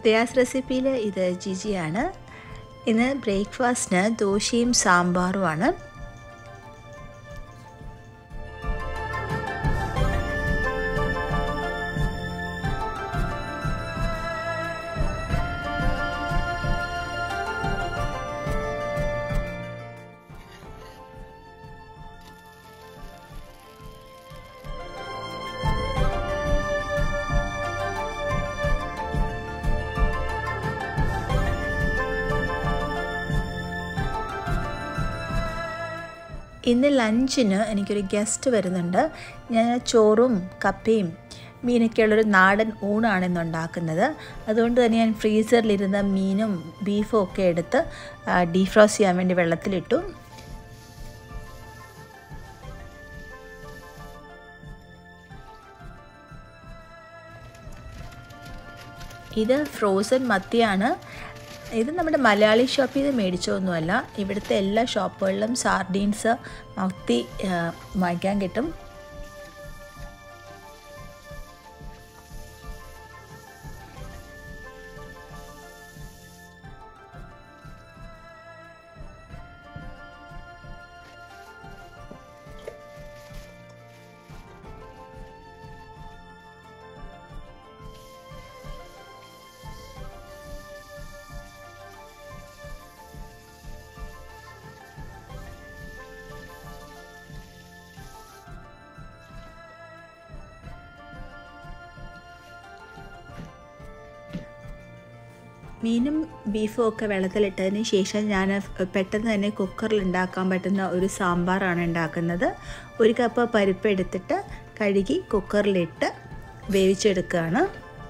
ശ്രേയാസ് റെസിപ്പിയിൽ ഇത് ജിജിയാണ് ഇന്ന് ബ്രേക്ക്ഫാസ്റ്റിന് ദോശയും സാമ്പാറുമാണ് ഇന്ന് ലഞ്ചിന് എനിക്കൊരു ഗസ്റ്റ് വരുന്നുണ്ട് ഞാൻ ചോറും കപ്പയും മീനൊക്കെയുള്ളൊരു നാടൻ ഊണാണ് ഇന്ന് ഉണ്ടാക്കുന്നത് അതുകൊണ്ട് തന്നെ ഞാൻ ഫ്രീസറിലിരുന്ന മീനും ബീഫും ഒക്കെ എടുത്ത് ഡീഫ്രോസ്റ്റ് ചെയ്യാൻ വേണ്ടി വെള്ളത്തിലിട്ടു ഇത് ഫ്രോസൺ മത്തിയാണ് ഇത് നമ്മുടെ മലയാളി ഷോപ്പിൽ നിന്ന് മേടിച്ചതൊന്നുമല്ല ഇവിടുത്തെ എല്ലാ ഷോപ്പുകളിലും സാർഡീൻസ് മത്തി വാങ്ങിക്കാൻ കിട്ടും മീനും ബീഫും ഒക്കെ വെള്ളത്തിലിട്ടതിന് ശേഷം ഞാൻ പെട്ടെന്ന് തന്നെ കുക്കറിൽ ഉണ്ടാക്കാൻ പറ്റുന്ന ഒരു സാമ്പാറാണ് ഉണ്ടാക്കുന്നത് ഒരു കപ്പ് പരിപ്പ് എടുത്തിട്ട് കഴുകി കുക്കറിലിട്ട് വേവിച്ചെടുക്കുകയാണ്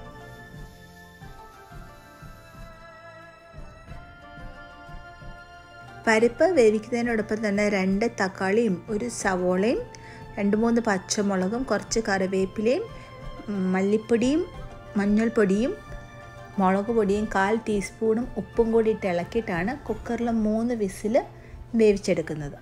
പരിപ്പ് വേവിക്കുന്നതിനോടൊപ്പം തന്നെ രണ്ട് തക്കാളിയും ഒരു സവോളയും രണ്ട് മൂന്ന് പച്ചമുളകും കുറച്ച് കറിവേപ്പിലയും മല്ലിപ്പൊടിയും മഞ്ഞൾപ്പൊടിയും മുളക് പൊടിയും കാൽ ടീസ്പൂണും ഉപ്പും കൂടി ഇട്ട് ഇളക്കിയിട്ടാണ് കുക്കറിൽ മൂന്ന് വിസിൽ വേവിച്ചെടുക്കുന്നത്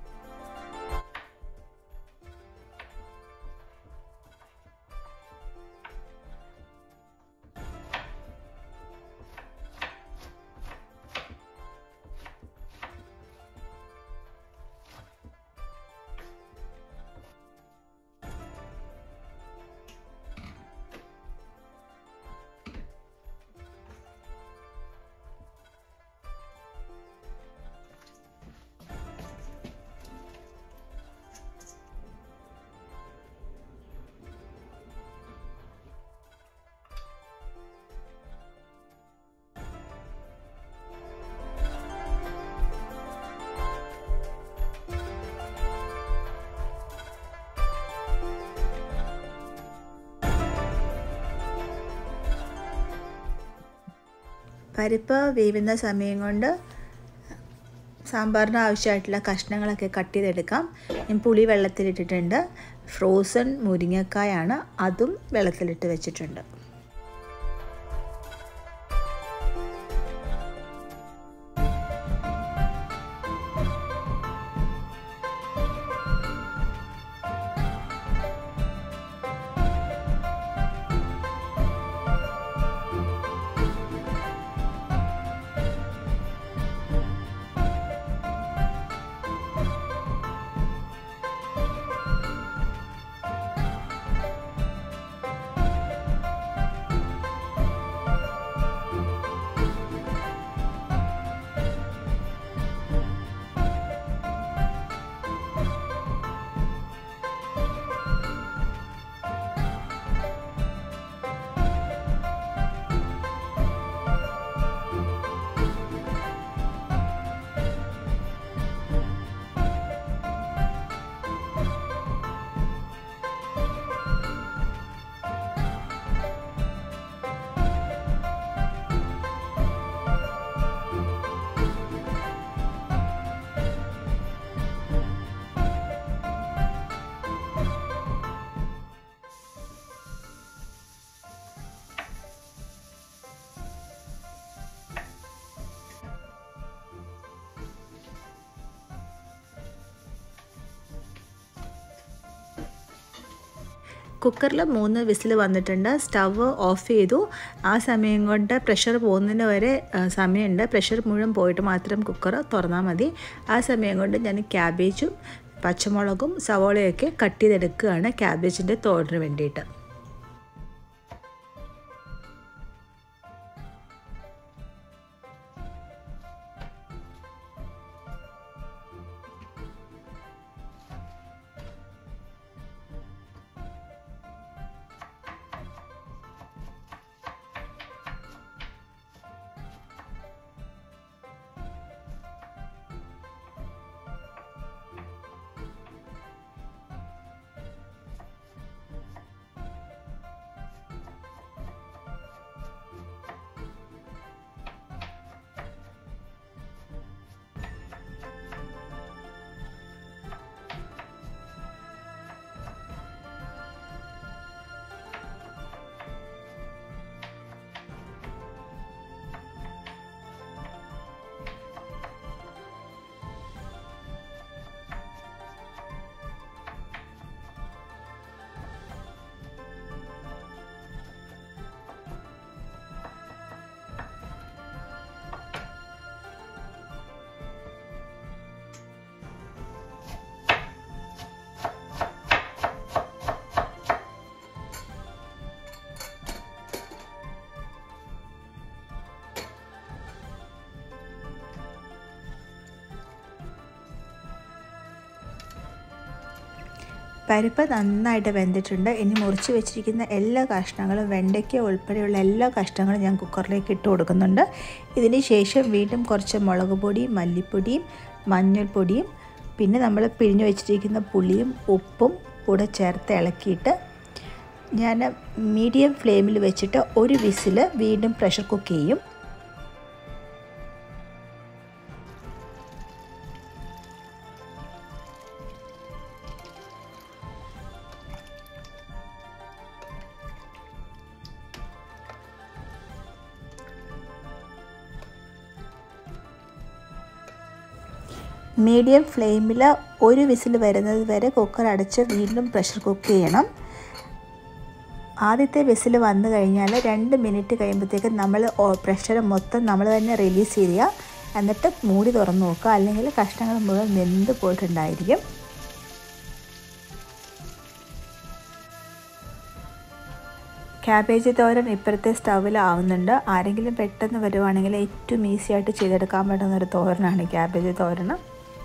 പരിപ്പ് വേവുന്ന സമയം കൊണ്ട് സാമ്പാറിന് ആവശ്യമായിട്ടുള്ള കഷ്ണങ്ങളൊക്കെ കട്ട് ചെയ്തെടുക്കാം ഞാൻ പുളി വെള്ളത്തിലിട്ടിട്ടുണ്ട് ഫ്രോസൺ മുരിങ്ങക്കായാണ് അതും വെള്ളത്തിലിട്ട് വെച്ചിട്ടുണ്ട് കുക്കറിൽ മൂന്ന് വിസിൽ വന്നിട്ടുണ്ട് സ്റ്റവ് ഓഫ് ചെയ്തു ആ സമയം കൊണ്ട് പ്രഷർ പോകുന്നതിന് വരെ സമയമുണ്ട് പ്രഷർ മുഴുവൻ പോയിട്ട് മാത്രം കുക്കർ തുറന്നാൽ മതി ആ സമയം കൊണ്ട് ഞാൻ ക്യാബേജും പച്ചമുളകും സവോളയൊക്കെ കട്ട് ചെയ്തെടുക്കുകയാണ് ക്യാബേജിൻ്റെ തോടിന് വേണ്ടിയിട്ട് പരിപ്പ് നന്നായിട്ട് വെന്തിട്ടുണ്ട് ഇനി മുറിച്ച് വെച്ചിരിക്കുന്ന എല്ലാ കഷ്ണങ്ങളും വെണ്ടയ്ക്ക ഉൾപ്പെടെയുള്ള എല്ലാ കഷ്ണങ്ങളും ഞാൻ കുക്കറിലേക്ക് ഇട്ട് കൊടുക്കുന്നുണ്ട് ഇതിന് ശേഷം വീണ്ടും കുറച്ച് മുളക് പൊടിയും മല്ലിപ്പൊടിയും മഞ്ഞൾപ്പൊടിയും പിന്നെ നമ്മൾ പിഴിഞ്ഞ് വെച്ചിരിക്കുന്ന പുളിയും ഉപ്പും കൂടെ ചേർത്ത് ഇളക്കിയിട്ട് ഞാൻ മീഡിയം ഫ്ലെയിമിൽ വെച്ചിട്ട് ഒരു വിസിൽ വീണ്ടും പ്രഷർ കുക്ക് ചെയ്യും മീഡിയം ഫ്ലെയിമിൽ ഒരു വിസിൽ വരുന്നത് വരെ കുക്കർ അടച്ച് വീണ്ടും പ്രഷർ കുക്ക് ചെയ്യണം ആദ്യത്തെ വിസിൽ വന്നു കഴിഞ്ഞാൽ രണ്ട് മിനിറ്റ് കഴിയുമ്പോഴത്തേക്ക് നമ്മൾ പ്രഷർ മൊത്തം നമ്മൾ തന്നെ റിലീസ് ചെയ്യുക എന്നിട്ട് മൂടി തുറന്ന് നോക്കുക അല്ലെങ്കിൽ കഷ്ണങ്ങൾ മുഴുവൻ വെന്ത് പോയിട്ടുണ്ടായിരിക്കും ക്യാബേജ് തോരൻ ഇപ്പോഴത്തെ സ്റ്റൗവിൽ ആവുന്നുണ്ട് ആരെങ്കിലും പെട്ടെന്ന് വരുവാണെങ്കിൽ ഏറ്റവും ഈസി ആയിട്ട് ചെയ്തെടുക്കാൻ പറ്റുന്ന ഒരു തോരനാണ് ക്യാബേജ് തോരൻ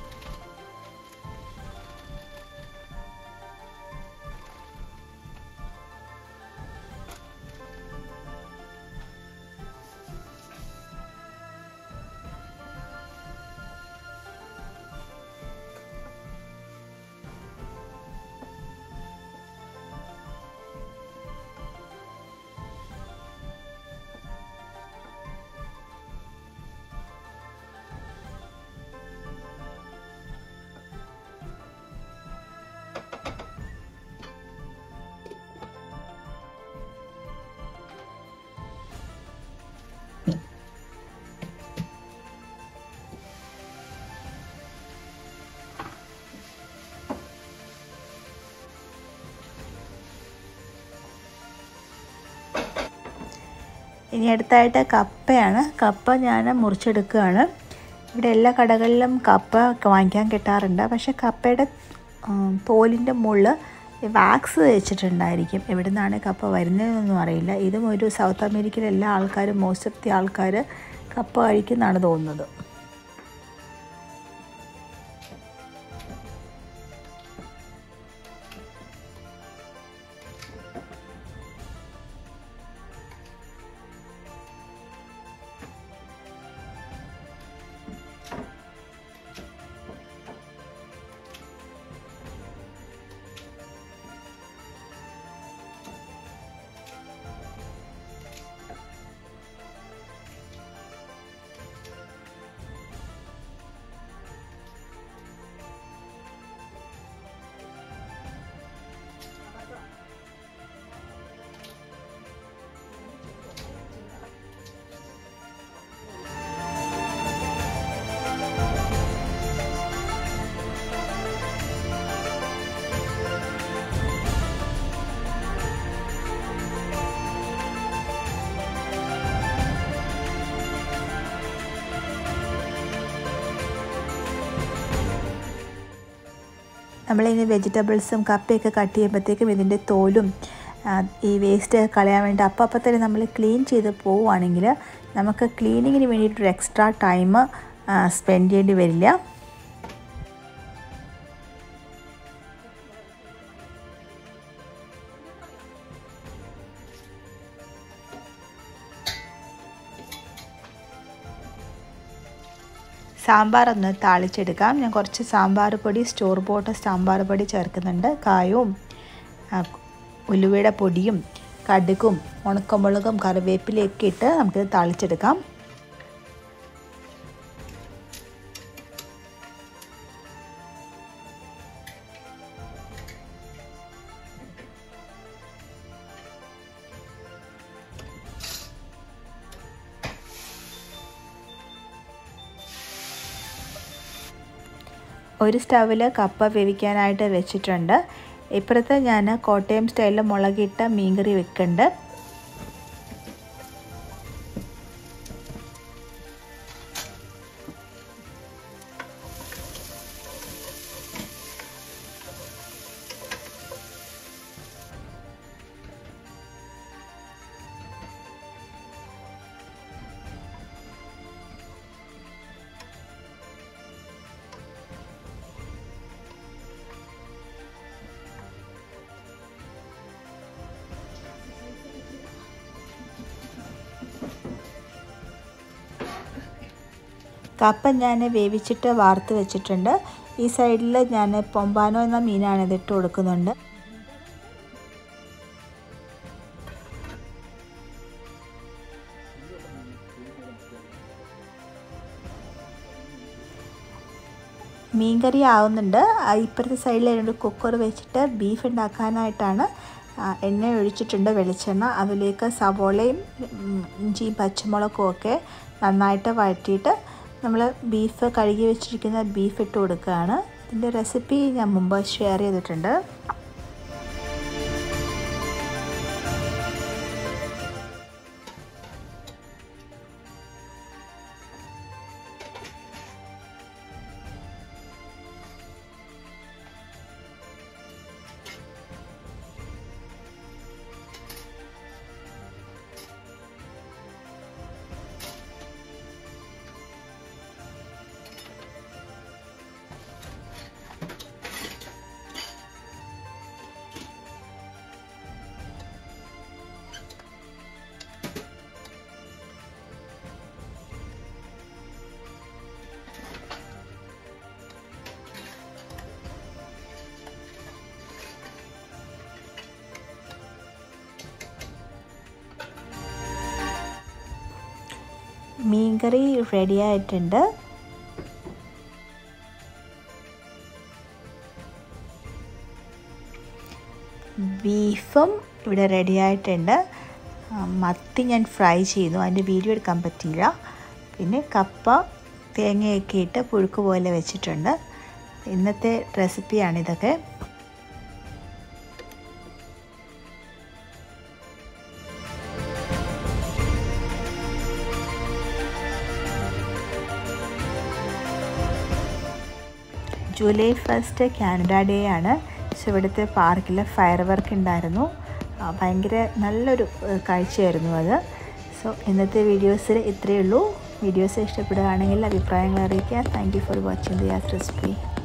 ഇനി അടുത്തായിട്ട് കപ്പയാണ് കപ്പ ഞാൻ മുറിച്ചെടുക്കുകയാണ് ഇവിടെ എല്ലാ കടകളിലും കപ്പ വാങ്ങിക്കാൻ കിട്ടാറുണ്ട് പക്ഷേ കപ്പയുടെ തോലിൻ്റെ മുകളിൽ വാക്സ് വെച്ചിട്ടുണ്ടായിരിക്കും എവിടെ നിന്നാണ് കപ്പ വരുന്നതെന്നൊന്നും അറിയില്ല ഇതും ഒരു സൗത്ത് അമേരിക്കയിലെ എല്ലാ ആൾക്കാരും മോസ്റ്റ് ഓഫ് ദി ആൾക്കാർ കപ്പ കഴിക്കുന്നതാണ് തോന്നുന്നത് നമ്മളിനി വെജിറ്റബിൾസും കപ്പയൊക്കെ കട്ട് ചെയ്യുമ്പോഴത്തേക്കും ഇതിൻ്റെ തോലും ഈ വേസ്റ്റ് കളയാൻ വേണ്ടി അപ്പം അപ്പം തന്നെ നമ്മൾ ക്ലീൻ ചെയ്ത് പോവുകയാണെങ്കിൽ നമുക്ക് ക്ലീനിങ്ങിന് വേണ്ടിയിട്ടൊരു എക്സ്ട്രാ ടൈം സ്പെൻഡ് ചെയ്യേണ്ടി വരില്ല സാമ്പാർ ഒന്ന് താളിച്ചെടുക്കാം ഞാൻ കുറച്ച് സാമ്പാർ പൊടി സ്റ്റോർ ബോട്ട് സാമ്പാർ പൊടി ചേർക്കുന്നുണ്ട് കായവും ഉലുവയുടെ പൊടിയും കടുകും ഉണക്കമുളകും കറിവേപ്പിലയൊക്കെ ഇട്ട് നമുക്കിത് താളിച്ചെടുക്കാം ഒരു സ്റ്റവിൽ കപ്പ വേവിക്കാനായിട്ട് വെച്ചിട്ടുണ്ട് ഇപ്പുറത്ത് ഞാൻ കോട്ടയം സ്റ്റൈലിൽ മുളകിട്ട മീൻകറി വെക്കുന്നുണ്ട് കപ്പ ഞാൻ വേവിച്ചിട്ട് വാർത്ത് വെച്ചിട്ടുണ്ട് ഈ സൈഡിൽ ഞാൻ പൊമ്പാനോ എന്ന മീനാണ് ഇതിട്ട് കൊടുക്കുന്നുണ്ട് മീൻകറി ആവുന്നുണ്ട് ഇപ്പുറത്തെ സൈഡിൽ രണ്ട് കുക്കർ വെച്ചിട്ട് ബീഫ് ഉണ്ടാക്കാനായിട്ടാണ് എണ്ണ ഒഴിച്ചിട്ടുണ്ട് വെളിച്ചെണ്ണ അതിലേക്ക് സവോളയും ഇഞ്ചിയും പച്ചമുളകും ഒക്കെ നന്നായിട്ട് വഴറ്റിയിട്ട് നമ്മൾ ബീഫ് കഴുകി വെച്ചിരിക്കുന്ന ബീഫ് ഇട്ട് കൊടുക്കുകയാണ് ഇതിൻ്റെ റെസിപ്പി ഞാൻ മുമ്പ് ഷെയർ ചെയ്തിട്ടുണ്ട് മീൻകറി റെഡി ആയിട്ടുണ്ട് ബീഫും ഇവിടെ റെഡി ആയിട്ടുണ്ട് മത്തി ഞാൻ ഫ്രൈ ചെയ്തു അതിൻ്റെ വീഡിയോ എടുക്കാൻ പറ്റിയില്ല പിന്നെ കപ്പ തേങ്ങയൊക്കെ ഇട്ട് പുഴുക്ക് പോലെ വെച്ചിട്ടുണ്ട് ഇന്നത്തെ റെസിപ്പിയാണിതൊക്കെ ജൂലൈ ഫസ്റ്റ് കാനഡ ഡേ ആണ് സോ ഇവിടുത്തെ പാർക്കിൽ ഫയർ വർക്ക് ഉണ്ടായിരുന്നു ഭയങ്കര നല്ലൊരു കാഴ്ചയായിരുന്നു അത് സോ ഇന്നത്തെ വീഡിയോസിൽ ഇത്രയേ ഉള്ളൂ വീഡിയോസ് ഇഷ്ടപ്പെടുകയാണെങ്കിൽ അഭിപ്രായങ്ങൾ അറിയിക്കുക thank you for watching the യാസ് റെസിപ്പി